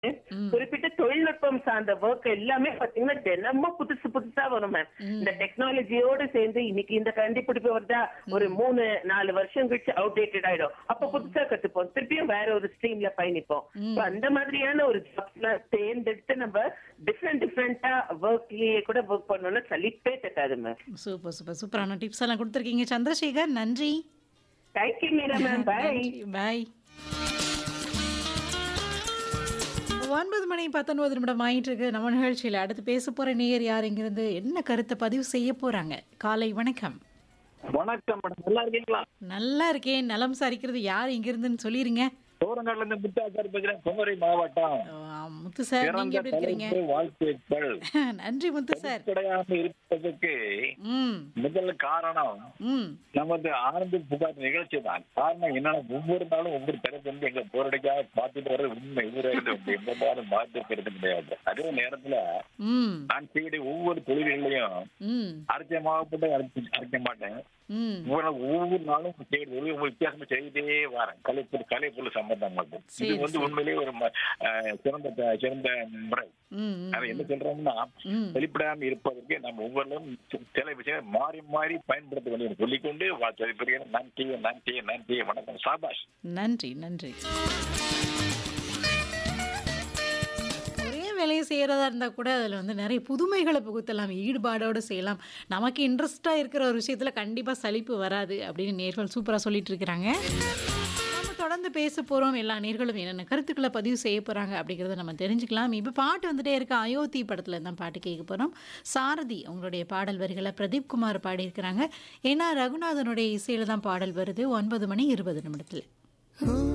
குறிப்பிட்ட தொழில்நுட்பம் சார்ந்த ஒர்க் எல்லாமே பாத்தீங்கன்னா தினமும் புதுசு புதுசா வரும் மேம் இந்த டெக்னாலஜியோட சேர்ந்து இன்னைக்கு இந்த கண்டுபிடிப்பு வருதா ஒரு மூணு நாலு வருஷம் கழிச்சு அவுடேட்டட் ஆயிடும் அப்ப புதுசா கத்துப்போம் திருப்பியும் வேற ஒரு ஸ்ட்ரீம்ல பயணிப்போம் So, அந்த மாதிரியான ஒரு ஜாப்ஸ்ல தேர்ந்தெடுத்து நம்ம டிஃப்ரெண்ட் டிஃப்ரெண்டா ஒர்க்லயே கூட ஒர்க் பண்ணோம்னா சலிப்பே தட்டாது மேம் சூப்பர் சூப்பர் சூப்பரான டிப்ஸ் எல்லாம் கொடுத்துருக்கீங்க சந்திரசேகர் நன்றி thank you Meera ma'am bye bye ஒன்பது மணி பத்தொன்பது நிமிடம் ஆயிட்டு இருக்கு நம்ம நிகழ்ச்சியில் அடுத்து பேச போற நேயர் யார் இங்கிருந்து என்ன கருத்தை பதிவு செய்ய போறாங்க காலை வணக்கம் வணக்கம் மேடம் நல்லா இருக்கீங்களா நல்லா இருக்கேன் நலம் சாரிக்கிறது யார் இங்கிருந்துன்னு சொல்லிருங்க சோரங்காடுல இருந்து முத்தாச்சாரி பேசுறேன் குமரி மாவட்டம் ஆ, முத்து சார் நீங்க பிறந்த எப்படி இருக்கிறீங்க தலைவருக்கு வாழ்த்துக்கள் நன்றி முத்து சார் கிடையாம இருப்பதற்கு ம் முதல் காரணம் ம் நமது ஆனந்த புகார் நிகழ்ச்சி தான் காரணம் என்னன்னா ஒவ்வொரு நாளும் ஒவ்வொரு தரப்பு வந்து எங்க போரடிக்காக பார்த்துட்டு வர உண்மை இவருக்கு எந்த நாளும் மாற்றுக்கிறது கிடையாது அதே நேரத்துல ம் நான் செய்யக்கூடிய ஒவ்வொரு தொழில்களையும் ம் அரைச்ச மாவட்டம் அரைச்சு அரைக்க மாட்டேன் ம் ஒவ்வொரு ஒவ்வொரு நாளும் செய்யறது ஒரு ஒரு வித்தியாசமா செய்துட்டே வரேன் கலைப்பொருள் கலைப்பொருள் சம்பந்தமாக இது சரி, வந்து சரி. உண்மையிலேயே ஒரு ம- அஹ், சிறந்த த- சிறந்த முறை ம் ம், அதை என்ன சொல்றோம்னா ம் வெளிப்படாம இருப்பதற்கு நம்ம ஒவ்வொருவரும் சி- சில விஷயம் மாறி மாறி பயன்படுத்த வேண்டும் சொல்லிக்கொண்டு வாழ்த்து நன்றி நன்றி நன்றி வணக்கம் சாபாஷ் நன்றி நன்றி ஒரே வேலையை செய்கிறதா இருந்தால் கூட அதில் வந்து நிறைய புதுமைகளை புகுத்தலாம் ஈடுபாடோடு செய்யலாம் நமக்கு இன்ட்ரெஸ்டாக இருக்கிற ஒரு விஷயத்தில் கண்டிப்பாக சலிப்பு வராது அப்படின்னு நேர்கள் சூப்பராக சொல்லிட்டு இருக்கிறாங்க நம்ம தொடர்ந்து பேச போகிறோம் எல்லா நேர்களும் என்னென்ன கருத்துக்களை பதிவு செய்ய போகிறாங்க அப்படிங்கிறத நம்ம தெரிஞ்சுக்கலாம் இப்போ பாட்டு வந்துட்டே இருக்க அயோத்தி படத்தில் தான் பாட்டு கேட்க போகிறோம் சாரதி அவங்களுடைய பாடல் வரிகளை பிரதீப் குமார் பாடியிருக்கிறாங்க ஏன்னா ரகுநாதனுடைய இசையில் தான் பாடல் வருது ஒன்பது மணி இருபது நிமிடத்தில்